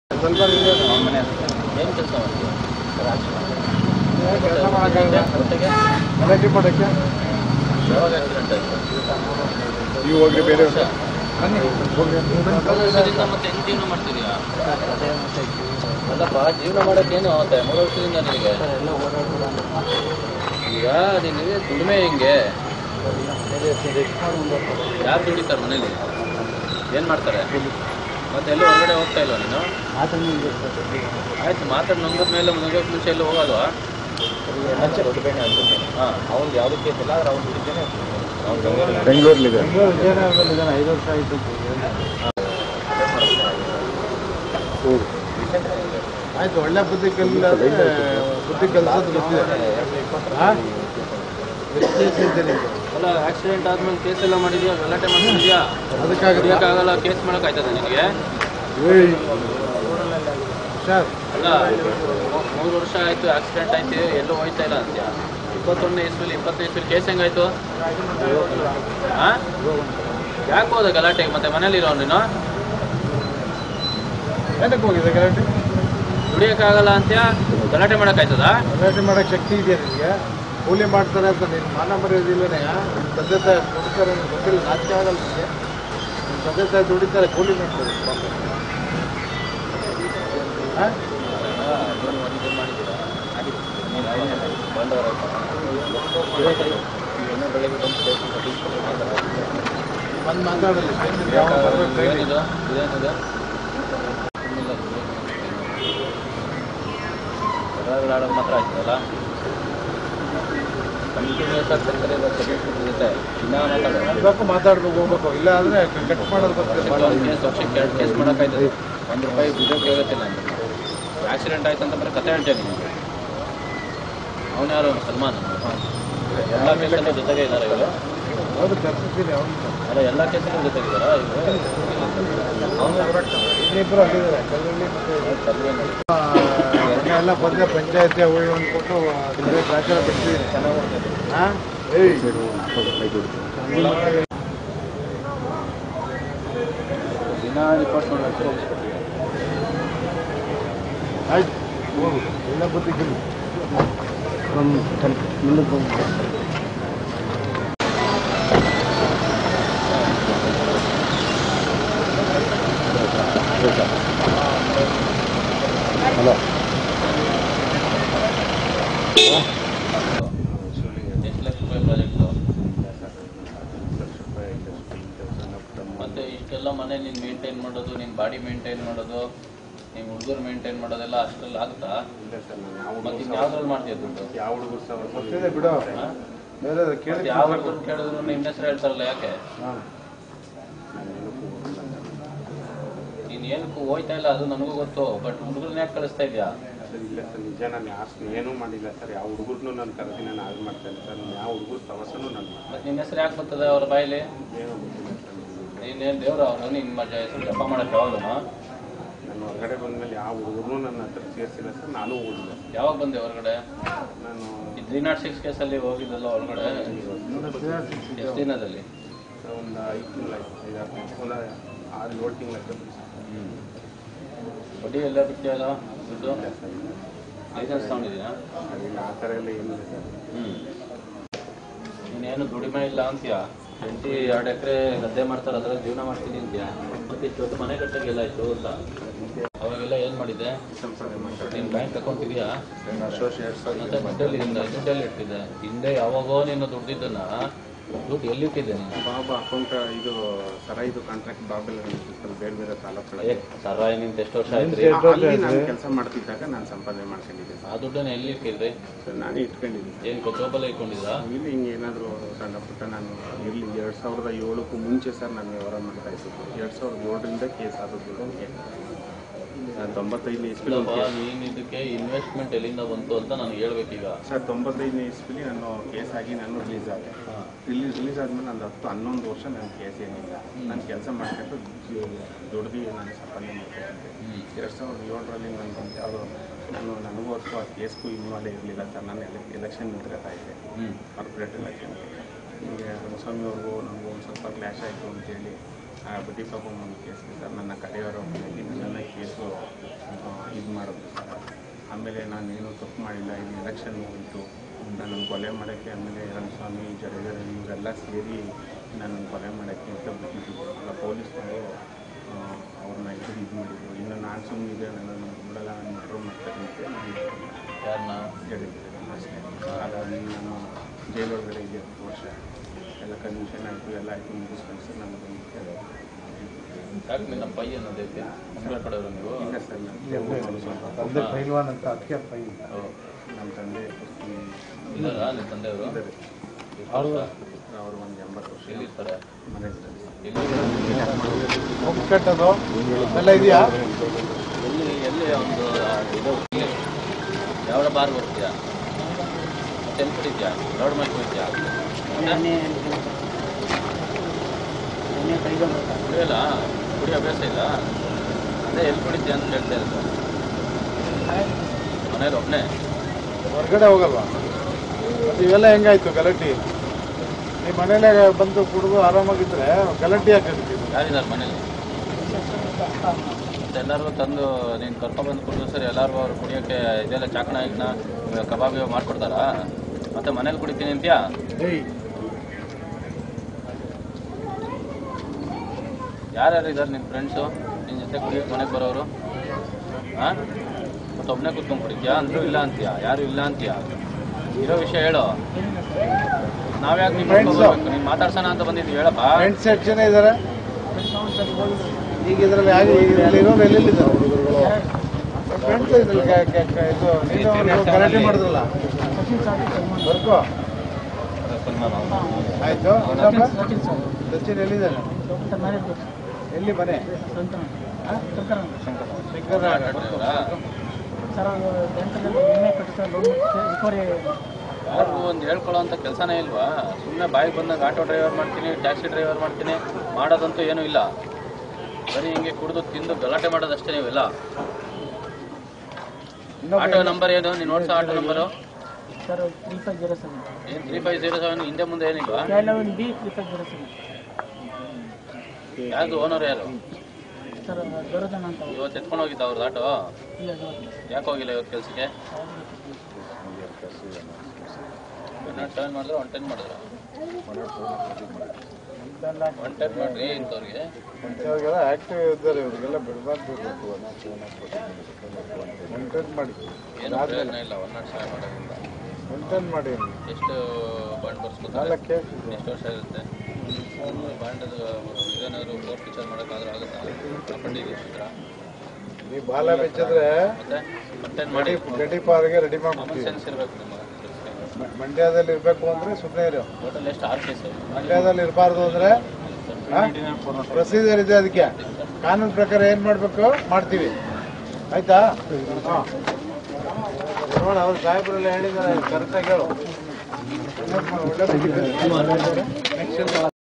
ಸ್ವಲ್ಪ ಮನೆ ಏನು ಕೆಲಸ ಮಾಡ್ತೀವಿ ಕೆಲಸ ಮಾಡೋಕ್ಕಾಗಲ್ಲ ಒಟ್ಟಿಗೆ ಗಲಾಟೆ ಮಾಡೋಕ್ಕೆ ಯಾವಾಗ ಆಕ್ಸಿಡೆಂಟ್ ಆಯಿತು ನೀವು ಹೋಗ್ರಿ ಬೇರೆ ಬನ್ನಿ ಹೋಗ್ರಿ ವರ್ಷದಿಂದ ಮತ್ತೆ ಹೆಂಗ್ ಜೀವನ ಮಾಡ್ತಿದ್ಯಾ ಅಲ್ಲಪ್ಪ ಜೀವನ ಮಾಡಕ್ಕೆ ಏನು ಆಗುತ್ತೆ ಮೂರು ವರ್ಷದಿಂದ ನಿನಗೆ ಈಗ ನಿನಗೆ ದುಡಿಮೆ ಹೆಂಗೆ ಯಾರು ದುಡಿತಾರೆ ಮನೇಲಿ ಏನು ಮಾಡ್ತಾರೆ ಮತ್ತೆ ಎಲ್ಲೂ ಹೊರಗಡೆ ಹೋಗ್ತಾ ಇಲ್ವಾ ನೀನು ಆಯ್ತು ಮಾತಾಡಿ ನಂಬರ್ ಮೇಲೆ ಮುಗಿಯೋಕೆ ಮುಂಚೆ ಎಲ್ಲೂ ಹೋಗೋಲ್ವಾ ಹಾಂ ಅವ್ನು ಯಾವುದಕ್ಕೆ ಇಲ್ಲ ಆದ್ರೆ ಅವ್ನು ದುಡಿದ್ದೇನೆ ಬೆಂಗಳೂರಲ್ಲಿದೆ ಬೆಂಗಳೂರು ವಿಜಯನಗರದಲ್ಲಿ ಇದ್ದಾನೆ ಐದು ವರ್ಷ ಆಯಿತು ಆಯ್ತು ಒಳ್ಳೆ ಬುದ್ಧಿ ಕಲಿಲ್ಲ ಬುದ್ಧಿ ಕಲಿಸೋದು ಗೊತ್ತಿದೆ ಹಾಂ ಎಷ್ಟು ಕೇಸ್ ಇದೆ ನಿಮ್ದು? ಅಲ್ಲ ಆಕ್ಸಿಡೆಂಟ್ ಆದ್ಮೇಲೆ ಕೇಸ್ ಎಲ್ಲ ಮಾಡಿದ್ಯಾ ಗಲಾಟೆ ಮಾಡ್ತಿದ್ಯಾ ಅದಕ್ಕಾಗಲ್ಲ ಹಿಡಿಯೋಕ್ಕಾಗಲ್ಲ ಕೇಸ್ ಮಾಡಕ್ ಆಯ್ತದ ನಿನಗೆ ಏಯ್ ಹುಷಾರ್ ಅಲ್ಲ ಮೂ- ಮೂರು ವರ್ಷ ಆಯ್ತು ಆಕ್ಸಿಡೆಂಟ್ ಆಯ್ತು ಎಲ್ಲೂ ಹೋಯ್ತಾ ಇಲ್ಲ ಅಂತ್ಯಾ ಇಪ್ಪತ್ತೊಂದನೇ ಇಸ್ವಿಲಿ ಇಪ್ಪತ್ತನೇ ಇಸ್ವಿಲಿ ಕೇಸ್ ಹೆಂಗಾಯ್ತು ಹಾ ಯಾಕೆ ಹೋದ ಗಲಾಟೆಗೆ ಮತ್ತೆ ಮನೇಲಿ ಇರೋ ನೀನು ಏನಕ್ಕೆ ಹೋಗಿದೆ ಗಲಾಟೆ ದುಡಿಯೋಕ್ಕಾಗಲ್ಲ ಅಂತ್ಯಾ ಗಲಾಟೆ ಮಾಡಕ್ ಆಯ್ತದ ಗಲಾಟೆ ಮಾಡೋಕ್ಕೆ ಶಕ್ತಿ ಇದೆಯಾ ನಿನಗೆ ಕೂಲಿ ಮಾಡ್ತಾರೆ ಅಂತ ನೀನು ಮಾನ ಮರ್ಯಾದಿಲ್ಲನೇ ನಿಮ್ಮ ತಂದೆ ತಾಯಿ ದುಡಿತಾರೆ ಅಂತ ಗೊತ್ತಿಲ್ಲ ನಾಚಿಕೆ ಆಗಲ್ಲ ನಿಮಗೆ ನಿಮ್ಮ ತಂದೆ ತಾಯಿ ದುಡಿತಾರೆ ಕೂಲಿ ಮಾಡ್ತಾರೆ ಪಾಪ. ಹಾಂ ಬಂದು ಮಾತಾಡಲಿ ಯಾವ ಬರ್ಬೇಕು ಹೇಳಿ. ಇದೇನಿದು ಇದೇನಿದು ಆಡೋದು ಮಾತ್ರ ಆಯ್ತಲ್ಲ ಕಂಟಿನ್ಯೂಸ್ ಆಗಿ ಬರ್ತಾರೆ ಬರ್ತಾರೆ ಜೊತೆ ದಿನ ಮಾತಾಡೋದು ಬರ್ಬೇಕು ಮಾತಾಡ್ಬೇಕು ಹೋಗ್ಬೇಕು ಇಲ್ಲ ಅಂದರೆ ಕಟ್ ಮಾಡೋದು ಬರ್ತದೆ ಭಾಳ ಒಂದು ಕೇಸ್ ವರ್ಷಕ್ಕೆ ಎರಡು ಕೇಸ್ ಮಾಡೋಕ್ಕಾಯ್ತದೆ ಒಂದು ರೂಪಾಯಿ ದುಡ್ಡು ಹೋಗುತ್ತಿಲ್ಲ ಅಂತ ಆಕ್ಸಿಡೆಂಟ್ ಆಯ್ತು ಅಂತ ಬರೀ ಕತೆ ಹೇಳ್ತೇನೆ ನಿಮಗೆ ಅವನು ಯಾರು ಸಲ್ಮಾನ್ ಎಲ್ಲ ಕೇಸಲ್ಲೂ ಜೊತೆಗೆ ಇದ್ದಾರೆ ಇವರು ಹೌದು ಕರ್ಸಿದ್ದೀನಿ ಅವನು ಅಲ್ಲ ಎಲ್ಲ ಕೇಸಲ್ಲೂ ಜೊತೆಗಿದ್ದಾರಾ ಇವರು ಇನ್ನಿಬ್ಬರು ಅಲ್ಲಿದ್ದಾರೆ ಕಲ್ಲಳ್ಳಿ ಮತ್ತು ಸಲ್ಮಾನ್ ಎಲ್ಲ ಬಂದೆ ಪಂಚಾಯತಿ ಅವು ಅಂದ್ಬಿಟ್ಟು ಬೇರೆ ದಾಖಲೆ ಬಿಡ್ತಿದ್ದೀನಿ ಹಾಂ ಏಯ್ ದಿನ ರಿಪೋರ್ಟ್ ಮಾಡಬೇಕು ಆಯ್ತು ಹೋಗು ಎಲ್ಲ ಬುದ್ಧಿ ಕಲಿ ಹಲೋ ಎಷ್ಟು ಲಕ್ಷ ರೂಪಾಯಿ ಪ್ರಾಜೆಕ್ಟು ಮತ್ತೆ ಇಷ್ಟೆಲ್ಲ ಮನೆ ನೀನು ಮೇಂಟೈನ್ ಮಾಡೋದು ನಿನ್ನ ಬಾಡಿ ಮೇಂಟೈನ್ ಮಾಡೋದು ನಿಮ್ಮ ಹುಡುಗರು ಮೇಂಟೈನ್ ಮಾಡೋದೆಲ್ಲ ಅಷ್ಟರಲ್ಲಿ ಆಗುತ್ತಾ ಮತ್ತೆ ಇನ್ನು ಯಾವ್ದ್ರಲ್ಲಿ ಮಾಡ್ತೀಯ ದುಡ್ಡು ಯಾವ ಹುಡುಗರು ಸಹ ಗೊತ್ತಿದೆ ಬಿಡು ಹಾ? ಬೇರೆ ಕೇಳಿ ಮತ್ತೆ ಯಾವ ಹುಡುಗರು ಕೇಳಿದ್ರು ನಿಮ್ಮ ಹೆಸರು ಹೇಳ್ತಾರಲ್ಲ ಯಾಕೆ ಹಾಂ ನೀನು ಏನಕ್ಕೂ ಹೋಯ್ತಾ ಇಲ್ಲ ಅದು ನನಗೂ ಗೊತ್ತು ಬಟ್ ಹುಡುಗರನ್ನ ಯಾಕೆ ಕಳಿಸ್ತಾ ಇದೆಯಾ ಸರ್ ಇಲ್ಲ ಸರ್ ನಿಜ ನಾನು ಯಾವ ಏನೂ ಮಾಡಿಲ್ಲ ಸರ್ ಯಾವ ಹುಡುಗರ್ನು ನಾನು ಕರೆದಿ ನಾನು ಹಾಳು ಮಾಡ್ತಾ ಇಲ್ಲ ಸರ್ ಯಾವ ಹುಡುಗರು ಸವಸನೂ ನಾನು ಮಾಡಿಲ್ಲ. ಮತ್ತೆ ನಿನ್ನ ಹೆಸರು ಯಾಕೆ ಬರ್ತದೆ ಅವ್ರ ಬಾಯಲ್ಲಿ ಏನೂ ಗೊತ್ತಿಲ್ಲ ಸರ್ ನನಗೆ. ನೀನೇನು ದೇವ್ರ ಅವನು ನಿನ್ನ ಮಜಾ ಹೆಸರು ಜಪ ಮಾಡಕ್ಕೆ ಯಾವಾಗಲೂ ನಾನು ಹೊರಗಡೆ ಬಂದಮೇಲೆ ಯಾವ ಹುಡುಗರ್ನು ನನ್ನ ಹತ್ರ ಸೇರಿಸಿಲ್ಲ ಸರ್ ನಾನು ಹೋಗಿಲ್ಲ ಯಾವಾಗ ಬಂದೆ ಹೊರಗಡೆ ನಾನು ಈ ತ್ರೀ ನಾಟ್ ಸಿಕ್ಸ್ ಕೇಸಲ್ಲಿ ಹೋಗಿದ್ದಲ್ಲ ಹೊರಗಡೆ ಎಷ್ಟು ದಿನದಲ್ಲಿ ಸರ್ ಒಂದು ಐದು ತಿಂಗಳು ಆಯ್ತು ಐದಾರು ತಿಂಗಳು ಒಂದು ಆರು ಏಳು ತಿಂಗಳು ಆಯ್ತು ಸರ್ ಬಡ್ಡಿ ಎಲ್ಲ ಬಿಟ್ಟಿಯಲ್ಲ ದುಡ್ಡು ಇಲ್ಲ ಸರ್ ಇಲ್ಲ. ಲೈಸೆನ್ಸ್ ತಗೊಂಡಿದ್ದೀನಾ ಅದಿಲ್ಲ ಆ ಥರ ಎಲ್ಲ ಏನಿಲ್ಲ ಸರ್ ಹ್ಞೂ ನೀನೇನು ದುಡಿಮೆ ಇಲ್ಲ ಅಂತೀಯ ಹೆಂಡತಿ ಎರಡು ಎಕರೆ ಗದ್ದೆ ಮಾಡ್ತಾರೆ ಅದ್ರಲ್ಲಿ ಜೀವನ ಮಾಡ್ತೀನಿ ಅಂತೀಯ ಮತ್ತೆ ಇಷ್ಟು ದೊಡ್ಡ ಮನೆ ಕಟ್ಟಕ್ಕೆಲ್ಲ ಆಯ್ತು ಅಂತ ಅವಾಗೆಲ್ಲ ಏನು ಮಾಡಿದ್ದೆ ಸಂಪಾದನೆ ಮಾಡ್ತಾರೆ ನಿನ್ನ ಬ್ಯಾಂಕ್ ಅಕೌಂಟ್ ಇದೆಯಾ ಅಸೋಸಿಯೇಟ್ಸ್ ಮತ್ತೆ ದುಡ್ಡಲ್ಲಿ ದುಡ್ಡಲ್ಲಿ ಇಟ್ಟಿದ್ದೆ ಹಿಂದೆ ಯಾವಾಗೋ ನೀನು ದುಡ್ದಿದ್ದನ್ನ ದುಡ್ಡು ಎಲ್ಲಿ ಇಟ್ಟಿದ್ದೆ ನೀನು ಬಾಬಾ ಅಕೌಂಟ್ ಇದು ಸರ ಇದು ಕಾಂಟ್ರಾಕ್ಟ್ ಬಾಬೆಲ್ಲ ಸರ್ ಬೇರೆ ಬೇರೆ ಏ ತಾಲೂಕುಗಳಲ್ಲಿ ಸರ ನಿಂತ ಎಷ್ಟು ವರ್ಷ ಆಯ್ತು ರೀ ಅಲ್ಲಿ ನಾನು ಕೆಲಸ ಮಾಡ್ತಿದ್ದಾಗ ನಾನು ಸಂಪಾದನೆ ಮಾಡ್ಕೊಂಡಿದ್ದೆ ಆ ದುಡ್ಡನ್ನ ಎಲ್ಲಿ ಇಟ್ಟಿದ್ರಿ ಸರ್ ನಾನೇ ಇಟ್ಕೊಂಡಿದ್ದೀನಿ ಏನು ಜೋಬಲ್ಲ ಇಟ್ಕೊಂಡಿದ್ದ ಇಲ್ಲಿ ಹಿಂಗೆ ಏನಾದರೂ ಸಣ್ಣ ಪುಟ್ಟ ನಾನು ಇರಲಿ ಎರಡು ಸಾವಿರದ ಏಳಕ್ಕೂ ಮುಂಚೆ ಸರ್ ನಾನು ವ್ಯವಹಾರ ಮಾಡ್ತಾ ಇದ್ದು ಎರಡು ಸಾವಿರದ ಏಳರಿಂದ ಕೇಸ್ ಆದದ್ದು ನನಗೆ ನಾನು ತೊಂಬತ್ತೈದನೇ ಇಸ್ವಿಲಿ ಒಂದು ಇಲ್ಲಪ್ಪ ಕೇಸ್ ನೀನು ಇದಕ್ಕೆ ಇನ್ವೆಸ್ಟ್ಮೆಂಟ್ ಎಲ್ಲಿಂದ ಬಂತು ಅಂತ ನನಗೆ ಹೇಳ್ಬೇಕೀಗ ಸರ್ ತೊಂಬತ್ತೈದನೇ ಇಸ್ವಿಲಿ ನಾನು ಕೇಸ್ ಆಗಿ ನಾನು ರಿಲೀಸ್ ಆದೆ ರಿಲೀಸ್ ರಿಲೀಸ್ ಆದಮೇಲೆ ನಂದು ಹತ್ತು ಹನ್ನೊಂದು ವರ್ಷ ನನ್ನ ಕೇಸ್ ಏನಿಲ್ಲ ನಾನು ಕೆಲಸ ಮಾಡ್ಕೊಂಡು ದುಡ್ದು ನಾನು ಸಂಪಾದನೆ ಮಾಡ್ಕೊಂಡಿದ್ದೆ ಹ್ಞೂ ಎರಡು ಸಾವಿರದ ಏಳರಲ್ಲಿ ನಾನು ಯಾವುದೋ ನಾನು ನನಗೂ ಅಥವಾ ಕೇಸ್ಗೂ ಇನ್ವಾಲ್ವ್ ಇರಲಿಲ್ಲ ಸರ್ ನಾನು ಎಲೆಕ್ಷನ್ ನಿಂತ್ಕೊತಾ ಇದ್ದೆ ಹ್ಞೂ ಕಾರ್ಪೊರೇಟ್ ಎಲೆಕ್ಷನ್ಗೆ ನಿಮಗೆ ರಂಗಸ್ವಾಮಿ ಅವ್ರಿಗೂ ನನಗೂ ಒಂದು ಸ್ವಲ್ಪ ಕ್ಲಾಶ್ ಆಯಿತು ಅಂತೇಳಿ ಆ ಬಡ್ಡಿ ಪಾಪ ಒಂದು ಕೇಸ್ ಸರ್ ನನ್ನ ಕಡೆಯವರು ನನ್ನನ್ನು ಕೇಸು ಆಮೇಲೆ ನಾನೇನು ತಪ್ಪು ಮಾಡಿಲ್ಲ ಇದು ಎಲೆಕ್ಷನ್ ಹೋಯಿತು ನನ್ನ ಕೊಲೆ ಮಾಡೋಕ್ಕೆ ಆಮೇಲೆ ರಂಗಸ್ವಾಮಿ ಜಡೇಜರ್ ಇವರೆಲ್ಲ ಸೇರಿ ನನ್ನ ಕೊಲೆ ಮಾಡೋಕ್ಕೆ ಅಂತ ಬಿಟ್ಟಿದ್ದು ಎಲ್ಲ ಪೊಲೀಸ್ನವರು ಅವ್ರನ್ನ ಇದು ಇದು ಮಾಡಿದ್ರು ಇನ್ನು ನಾನು ಸುಮ್ಮನಿದೆ ನನ್ನನ್ನು ಬಿಡಲ್ಲ ನಾನು ಮರ್ಡರ್ ಮಾಡ್ತಾರೆ ಅಂತ ನಾನು ಯಾರನ್ನ ಜಡೇಜರ್ ಅಷ್ಟೇ ಹಾಗಾಗಿ ನಾನು ಜೈಲೊಳಗಡೆ ಇದೆ ಹತ್ತು ವರ್ಷ ಎಲ್ಲ ಕನ್ವಿಷನ್ ಆಯಿತು ಎಲ್ಲ ಆಯಿತು ಮುಗಿಸ್ಕೊಂಡು ಸರ್ ನಾನು ಬಂದು ಯಾಕೆ ನಿನ್ನ ಪೈ ಅನ್ನೋದೈತೆ ಮಂಗಳೂರು ಕಡೆಯವರು ನೀವು ಇಲ್ಲ ಸರ್ ನಾನು ಸ್ವಲ್ಪ ತಂದೆ ಪೈಲ್ವಾನ್ ಅಂತ ಅದಕ್ಕೆ ಪೈ ಓ, ನಮ್ಮ ತಂದೆ ಇದಾರಾ ನಿಮ್ಮ ತಂದೆಯವರು ಇದ್ದಾರೆ ಅವರು ಅವರು ಒಂದು ಎಂಬತ್ತು ವರ್ಷ ಎಲ್ಲಿರ್ತಾರೆ ಮನೆ ಎಲ್ಲಿ ಹೋಮ್ ಕಟ್ಟೋದು ಎಲ್ಲ ಇದೆಯಾ ಎಲ್ಲಿ ಎಲ್ಲಿ ಒಂದು ಆ, ಇದು ಯಾವ ಬಾರ್ ಬರ್ತೀಯಾ ಮತ್ತೆ ಎಲ್ಲಿ ಕುಡಿದ್ಯಾ ರೋಡ್ ಮೇಲೆ ಕುಡಿದ್ಯಾ ಕುಡಿಯಲ್ಲ ಕುಡಿ ಅಭ್ಯಾಸ ಇಲ್ಲ ಅದೇ ಎಲ್ಲಿ ಕುಡಿದ್ಯಾ ಅಂತ ಹೇಳ್ತಾ ಇರೋದು ಮನೇಲಿ ಒಬ್ಬನೇ ಹೊರಗಡೆ ಹೋಗಲ್ವಾ ಮತ್ತೆ ಇವೆಲ್ಲ ಹೆಂಗಾಯ್ತು ಗಲಾಟಿ ನಿಮ್ಮ ಮನೇಲೆ ಬಂದು ಕುಡಿದು ಆರಾಮಾಗಿದ್ರೆ ಗಲಾಟೆ ಯಾಕೆ ಆಗ್ತಿದೆ? ಯಾರಿದ್ದಾರೆ ಮನೇಲಿ ಮತ್ತೆ ಎಲ್ಲರಿಗೂ ತಂದು ನೀನು ಕರ್ಕೊಂಡ್ಬಂದು ಕುಡಿದು ಸರಿ ಎಲ್ಲರಿಗೂ ಅವ್ರು ಕುಡಿಯೋಕ್ಕೆ ಇದೆಲ್ಲ ಚಾಕಣ ಈಕಣ ಕಬಾಬ್ ಇವು ಮಾಡ್ಕೊಡ್ತಾರಾ ಮತ್ತೆ ಮನೇಲಿ ಕುಡಿತೀನಿ ಅಂತ್ಯಾ ಏಯ್ ಯಾರ್ಯಾರು ಇದ್ದಾರೆ ನಿನ್ನ ಫ್ರೆಂಡ್ಸು ನಿನ್ನ ಜೊತೆ ಕುಡಿಯೋಕೆ ಮನೆಗೆ ಬರೋರು ಹಾಂ ಮತ್ತೆ ಒಬ್ಬನೇ ಕೂತ್ಕೊಂಡು ಕುಡಿದ್ಯಾ ಅಂದ್ರೂ ಇಲ್ಲ ಅಂತೀಯಾ ಯಾರು ಇಲ್ಲ ಅಂತೀಯಾ ಇರೋ ವಿಷಯ ಹೇಳು ನಾವ್ಯಾಕೆ ನಿಮ್ಮ Friends. ನೀನು ಮಾತಾಡ್ಸೋಣ ಅಂತ ಬಂದಿದ್ವಿ ಹೇಳಪ್ಪ ಫ್ರೆಂಡ್ಸ್ ಎಷ್ಟು ಜನ ಇದ್ದಾರೆ ಈಗ ಇದರಲ್ಲಿ ಯಾರು ಇಲ್ಲಿ ಇರೋರು ಎಲ್ಲೆಲ್ಲಿದ್ದಾರೆ ಫ್ರೆಂಡ್ಸ್ ಇದ್ರಲ್ಲಿ ಕ- ಕ- ಕ- ಇದು ನೀನು ಅವ್ರು ಗಲಾಟೆ ಮಾಡಿದ್ರಲ್ಲ ಬರ್ಕೋ ಆಯ್ತು ಇನ್ನೊಬ್ಬ? ಸಚಿನ್ ಎಲ್ಲಿದ್ದಾನೆ ಎಲ್ಲಿ ಮನೆ ಶಂಕರ ಯಾರಿಗೂ ಒಂದು ಹೇಳ್ಕೊಳ್ಳೋ ಅಂತ ಕೆಲಸನೇ ಇಲ್ವಾ ಸುಮ್ಮನೆ ಬಾಯಿಗೆ ಬಂದಾಗ ಆಟೋ ಡ್ರೈವರ್ ಮಾಡ್ತೀನಿ ಟ್ಯಾಕ್ಸಿ ಡ್ರೈವರ್ ಮಾಡ್ತೀನಿ ಮಾಡೋದಂತೂ ಏನೂ ಇಲ್ಲ ಬರೀ ಹಿಂಗೆ ಕುಡಿದು ತಿಂದು ಗಲಾಟೆ ಮಾಡೋದಷ್ಟೇ ನೀವೆಲ್ಲ ಇನ್ನೊಬ್ಬ ಆಟೋ ನಂಬರ್ ಏನು ನೀನು ನೋಡ್ಸೋ auto number sir three five zero seven ಏನು ತ್ರೀ ಫೈವ್ ಜೀರೋ ಸೆವೆನ್ ಹಿಂದೆ ಮುಂದೆ ಏನಿಲ್ವಾ eleven B three five zero seven ಯಾವುದು ಓನರ್ ಯಾರು ಸರ್ ದೊರಜನ ಅಂತ ಅವ್ರು. ಇವತ್ತು ಎತ್ಕೊಂಡು ಹೋಗಿದ್ದ ಅವ್ರದ್ದು ಆಟೋ ಇಲ್ಲ ದೊರಜನ. ಯಾಕೆ ಹೋಗಿಲ್ಲ ಇವತ್ತು ಕೆಲಸಕ್ಕೆ ಒನ್ ಸೆವೆನ್ ಮಾಡಿದ್ರೆ ಒನ್ ಟೆನ್ ಮಾಡಿದ್ರು ಒನ್ ಟೆನ್ ಮಾಡ್ರಿ ಇಂಥವ್ರಿಗೆ ಇಂಥವ್ರಿಗೆಲ್ಲ ಆಕ್ಟಿವ್ ಇದ್ದಾರೆ ಇವ್ರಿಗೆಲ್ಲ ಬಿಡಬಾರ್ದು ಮೇಂಟೈನ್ ಮಾಡಿ ಏನು ಪ್ರಯೋಜನ ಇಲ್ಲ ಒನ್ ನಾಟ್ ಸೆವೆನ್ ಮಾಡೋದ್ರಿಂದ ಮೇಂಟೈನ್ ಮಾಡಿ ಎಷ್ಟು ಬಾಂಡ್ ಬರ್ಸ್ಕೊತಾರೆ ನಾಲ್ಕು ಕೇಸ್ ಎಷ್ಟು ವರ್ಷ ಇರುತ್ತೆ ಬಾಂಡದು ಇದೇನಾದ್ರು ಕೋರ್ಟ್ ವಿಚಾರ ಮಾಡೋಕ್ಕಾದ್ರೂ ಆಗುತ್ತಾ ಪ್ರಾಪರ್ಟಿ ಇದ್ರ ನೀವು ಬಾಲ ಬೆಚ್ಚಿದ್ರೆ ಮತ್ತೆ ಮತ್ತೇನು ಮಾಡಿ ಗಡಿ ಗಡಿ ಪಾರಿಗೆ ರೆಡಿ ಕಾಮನ್ ಮಾಡ್ಬಿಡ್ತೀವಿ ಸೆನ್ಸ್ ಇರಬೇಕು ನಿಮಗೆ ಮ- ಮಂಡ್ಯದಲ್ಲಿ ಇರಬೇಕು ಅಂದ್ರೆ ಸುಮ್ಮನೆ ಇರು ಟೋಟಲ್ ಎಷ್ಟು ಆರು ಕೇಸು ಮಂಡ್ಯದಲ್ಲಿ ಇರಬಾರ್ದು ಅಂದ್ರೆ ಪ್ರೊಸೀಜರ್ ಇದೆ ಅದಕ್ಕೆ ಕಾನೂನು ಪ್ರಕಾರ ಏನ್ ಮಾಡ್ಬೇಕು ಮಾಡ್ತೀವಿ ಆಯ್ತಾ ಹಾ. ನೋಡ ಅವ್ರು ಸಾಹೇಬ್ರೆಲ್ಲ ಹೇಳಿದ್ದಾರೆ ಕರೆಕ್ಟಾಗಿ ಹೇಳು ಒಳ್ಳೆ